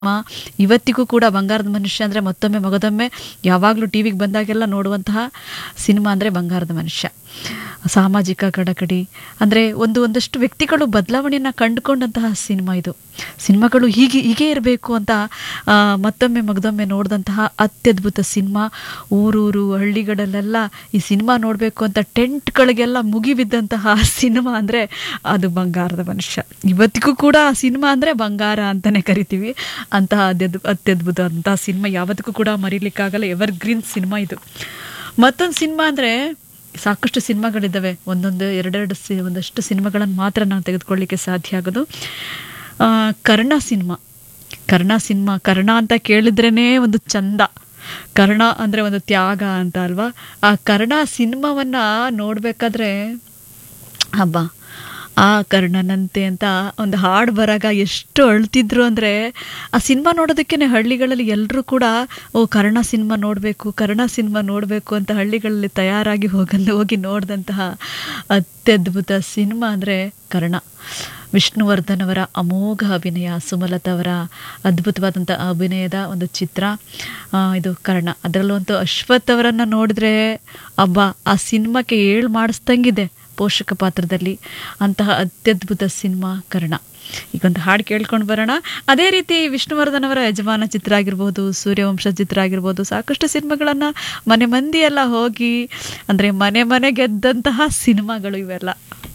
ಇವತ್ತಿಗೂ ಕೂಡ ಬಂಗಾರದ ಮನುಷ್ಯ ಅಂದರೆ ಮತ್ತೊಮ್ಮೆ ಮಗದೊಮ್ಮೆ ಯಾವಾಗಲೂ ಟಿ ವಿಗೆ ಬಂದಾಗೆಲ್ಲ ನೋಡುವಂತಹ ಸಿನಿಮಾ ಅಂದರೆ ಬಂಗಾರದ ಮನುಷ್ಯ ಸಾಮಾಜಿಕ ಕಡಕಡಿ ಅಂದರೆ ಒಂದು ಒಂದಷ್ಟು ವ್ಯಕ್ತಿಗಳು ಬದಲಾವಣೆಯನ್ನು ಕಂಡುಕೊಂಡಂತಹ ಸಿನಿಮಾ ಇದು ಸಿನಿಮಾಗಳು ಹೀಗೆ ಹೀಗೆ ಇರಬೇಕು ಅಂತ ಆ, ಮತ್ತೊಮ್ಮೆ ಮಗದೊಮ್ಮೆ ನೋಡಿದಂತಹ ಅತ್ಯದ್ಭುತ ಸಿನಿಮಾ ಊರೂರು ಹಳ್ಳಿಗಳಲ್ಲೆಲ್ಲ ಈ ಸಿನಿಮಾ ನೋಡಬೇಕು ಅಂತ ಟೆಂಟ್ಗಳಿಗೆಲ್ಲ ಮುಗಿಬಿದ್ದಂತಹ ಸಿನಿಮಾ ಅಂದರೆ ಅದು ಬಂಗಾರದ ಮನುಷ್ಯ ಇವತ್ತಿಗೂ ಕೂಡ ಆ ಸಿನಿಮಾ ಅಂದರೆ ಬಂಗಾರ ಅಂತಲೇ ಕರಿತೀವಿ ಅಂತಹ ಅತ್ಯದ್ ಅತ್ಯದ್ಭುತ ಅಂತಹ ಸಿನಿಮಾ ಯಾವತ್ತಿಗೂ ಕೂಡ ಮರೀಲಿಕ್ಕಾಗಲ್ಲ ಎವರ್ ಗ್ರೀನ್ ಸಿನಿಮಾ ಇದು ಮತ್ತೊಂದು ಸಿನಿಮಾ ಅಂದರೆ ಸಾಕಷ್ಟು ಸಿನಿಮಾಗಳಿದ್ದಾವೆ ಒಂದೊಂದು ಎರಡೆರಡು ಸಿ ಒಂದಷ್ಟು ಸಿನಿಮಾಗಳನ್ನು ಮಾತ್ರ ನಾವು ತೆಗೆದುಕೊಳ್ಳಿಕ್ಕೆ ಸಾಧ್ಯ ಆಗೋದು ಆ, ಕರ್ಣ ಸಿನಿಮಾ ಕರ್ಣ ಸಿನಿಮಾ ಕರ್ಣ ಅಂತ ಕೇಳಿದ್ರೇ ಒಂದು ಚಂದ ಕರ್ಣ ಅಂದರೆ ಒಂದು ತ್ಯಾಗ ಅಂತ ಅಲ್ವಾ ಆ ಕರ್ಣ ಸಿನಿಮಾವನ್ನು ನೋಡಬೇಕಾದ್ರೆ ಹಬ್ಬ ಆ ಕರ್ಣನಂತೆ ಅಂತ ಒಂದು ಹಾಡು ಬರಾಗ ಎಷ್ಟು ಅಳ್ತಿದ್ರು ಅಂದರೆ ಆ ಸಿನಿಮಾ ನೋಡೋದಕ್ಕೇ ಹಳ್ಳಿಗಳಲ್ಲಿ ಎಲ್ಲರೂ ಕೂಡ ಓ ಕರ್ಣ ಸಿನಿಮಾ ನೋಡಬೇಕು ಕರ್ಣ ಸಿನಿಮಾ ನೋಡಬೇಕು ಅಂತ ಹಳ್ಳಿಗಳಲ್ಲಿ ತಯಾರಾಗಿ ಹೋಗಂದು ಹೋಗಿ ನೋಡಿದಂತಹ ಅತ್ಯದ್ಭುತ ಸಿನಿಮಾ ಅಂದರೆ ಕರ್ಣ ವಿಷ್ಣುವರ್ಧನ್ ಅವರ ಅಮೋಘ ಅಭಿನಯ ಸುಮಲತಾ ಅವರ ಅದ್ಭುತವಾದಂಥ ಅಭಿನಯದ ಒಂದು ಚಿತ್ರ ಆ, ಇದು ಕರ್ಣ ಅದರಲ್ಲಂತೂ ಅಶ್ವಥ್ ಅವರನ್ನು ನೋಡಿದ್ರೆ ಅಬ್ಬ ಆ ಸಿನಿಮಾಕ್ಕೆ ಏಳು ಮಾಡಿಸ್ದಂಗಿದೆ ಪೋಷಕ ಪಾತ್ರದಲ್ಲಿ ಅಂತಹ ಅತ್ಯದ್ಭುತ ಸಿನಿಮಾ ಕರ್ಣ ಈಗೊಂದು ಹಾಡು ಕೇಳ್ಕೊಂಡು ಬರೋಣ ಅದೇ ರೀತಿ ವಿಷ್ಣುವರ್ಧನ್ ಅವರ ಯಜಮಾನ ಚಿತ್ರ ಆಗಿರ್ಬೋದು ಸೂರ್ಯವಂಶ ಚಿತ್ರ ಆಗಿರ್ಬೋದು ಸಾಕಷ್ಟು ಸಿನಿಮಾಗಳನ್ನು ಮನೆ ಮಂದಿ ಎಲ್ಲ ಹೋಗಿ ಅಂದರೆ ಮನೆ ಮನೆ ಗೆದ್ದಂತಹ ಸಿನಿಮಾಗಳು ಇವೆಲ್ಲ